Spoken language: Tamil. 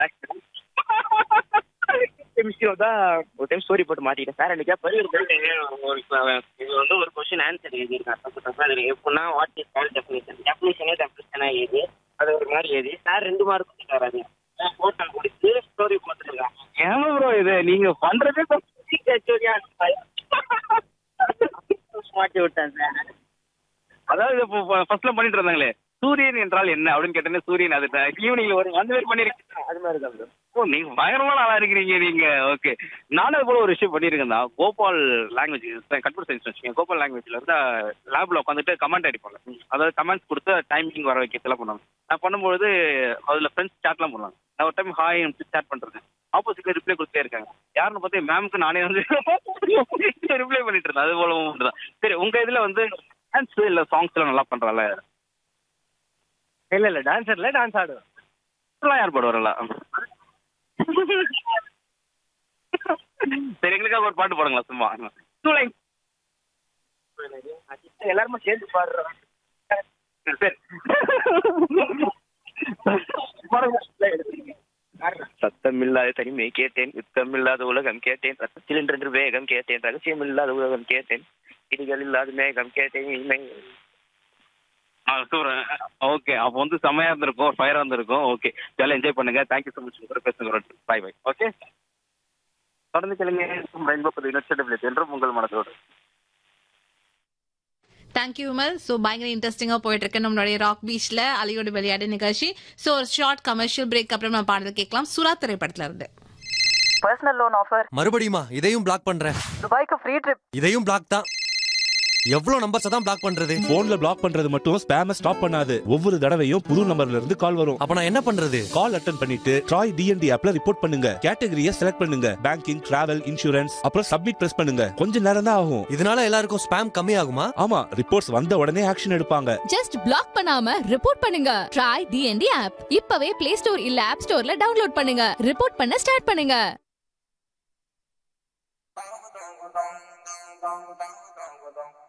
விஷயம் தான் ஒரு டைம் ஸ்டோரி போட்டு மாட்டிக்கிட்டேன் சார் எனக்கு பரிவர் இது வந்து ஒரு கொஸ்டின் ஆன்சர் எழுதியிருக்காங்க தப்பு தப்பா அது எப்படின்னா வாட் இஸ் கால் டெஃபினேஷன் டெஃபினேஷனே டெஃபினேஷனா எழுதி அது ஒரு மாதிரி எழுதி சார் ரெண்டு மார்க் கொடுத்துட்டாரு அது போட்டோ கொடுத்து ஸ்டோரி போட்டுருக்காங்க ஏமா ப்ரோ இது நீங்க பண்றதே மாட்டி விட்டேன் சார் அதாவது இப்போ ஃபர்ஸ்ட்ல பண்ணிட்டு இருந்தாங்களே சூரியன் என்றால் என்ன அப்படின்னு கேட்டேன் சூரியன் அது ஈவினிங்ல ஒரு அந்த மாதிரி பண்ணிருக்கீங்க அது மாதிரி தான் bro. ஓ நீங்க பயங்கரமான ஆளா இருக்கிறீங்க நீங்க ஓகே நானும் அது போல ஒரு விஷயம் பண்ணியிருக்கேன் தான் கோபால் லாங்குவேஜ் கம்ப்யூட்டர் சயின்ஸ் வச்சுக்கோங்க கோபால் லாங்குவேஜ்ல இருந்து லேப்ல உட்காந்துட்டு கமெண்ட் அடிப்பாங்க அதாவது கமெண்ட்ஸ் கொடுத்து டைமிங் வர வைக்கிறதுலாம் பண்ணுவாங்க நான் பண்ணும்போது அதுல ஃப்ரெண்ட்ஸ் சாட்லாம் பண்ணுவாங்க நான் ஒரு டைம் ஹாய் சாட் பண்றேன் ஆப்போசிட்ல ரிப்ளை கொடுத்தே இருக்காங்க யாருன்னு பார்த்து மேம்க்கு நானே வந்து ரிப்ளை பண்ணிட்டு இருந்தேன் அது போல moment தான் சரி உங்க இதுல வந்து டான்ஸ் இல்ல சாங்ஸ் எல்லாம் நல்லா பண்றால இல்ல இல்ல டான்ஸர்ல டான்ஸ் ஆடுவேன் இதெல்லாம் யார் பாடுவாரல்ல சரி எங்களுக்காக ஒரு பாட்டு பாடுங்களா சும்மா Two lines. எல்லாருமே சேர்ந்து பாடுறோம் சரி சத்தமில்லாத தனிமை கேட்டேன் யுத்தமில்லாத உலகம் கேட்டேன் ரத்தத்தில் என்று வேகம் கேட்டேன் ரகசியம் இல்லாத உலகம் கேட்டேன் இடிகள் இல்லாத மேகம் கேட்டேன் இமை ஓகே அப்போ வந்து செமையா இருந்திருக்கும் ஃபயரா இருந்திருக்கும் ஓகே ஜாலியாக என்ஜாய் பண்ணுங்க தேங்க்யூ ஸோ மச் உங்க பேசுங்க பாய் பாய் ஓகே தொடர்ந்து கிளம்பி ரெயின்போ பதி நட்சத்திரம் என்றும் உங்கள் மனதோடு தேங்க்யூ விமல் ஸோ பயங்கர இன்ட்ரெஸ்டிங்காக போயிட்டு இருக்கு நம்மளுடைய ராக் பீச்ல அலையோடு விளையாடு நிகழ்ச்சி ஸோ ஒரு ஷார்ட் கமர்ஷியல் பிரேக் அப்புறம் நம்ம பாடல் கேட்கலாம் சுறா திரைப்படத்துல இருந்து பர்சனல் லோன் ஆஃபர் மறுபடியுமா இதையும் பிளாக் பண்றேன் துபாய்க்கு ஃப்ரீ ட்ரிப் இதையும் பிளாக் தான் எவ்வளவு நம்பர்ஸ் தான் பிளாக் பண்றது போன்ல பிளாக் பண்றது மட்டும் ஸ்பேம ஸ்டாப் பண்ணாது ஒவ்வொரு தடவையும் புது நம்பர்ல இருந்து கால் வரும் அப்ப நான் என்ன பண்றது கால் அட்டன் பண்ணிட்டு ட்ராய் டிஎன்டி ஆப்ல ரிப்போர்ட் பண்ணுங்க கேட்டகரியை செலக்ட் பண்ணுங்க பேங்கிங் டிராவல் இன்சூரன்ஸ் அப்புறம் சப்மிட் பிரஸ் பண்ணுங்க கொஞ்ச நேரம் தான் ஆகும் இதனால எல்லாருக்கும் ஸ்பேம் கம்மி ஆகுமா ஆமா ரிப்போர்ட்ஸ் வந்த உடனே ஆக்ஷன் எடுப்பாங்க ஜஸ்ட் பிளாக் பண்ணாம ரிப்போர்ட் பண்ணுங்க ட்ரை டிஎன்டி ஆப் இப்பவே பிளே ஸ்டோர் இல்ல ஆப் ஸ்டோர்ல டவுன்லோட் பண்ணுங்க ரிப்போர்ட் பண்ண ஸ்டார்ட் பண்ணுங்க dong dong dong dong dong dong dong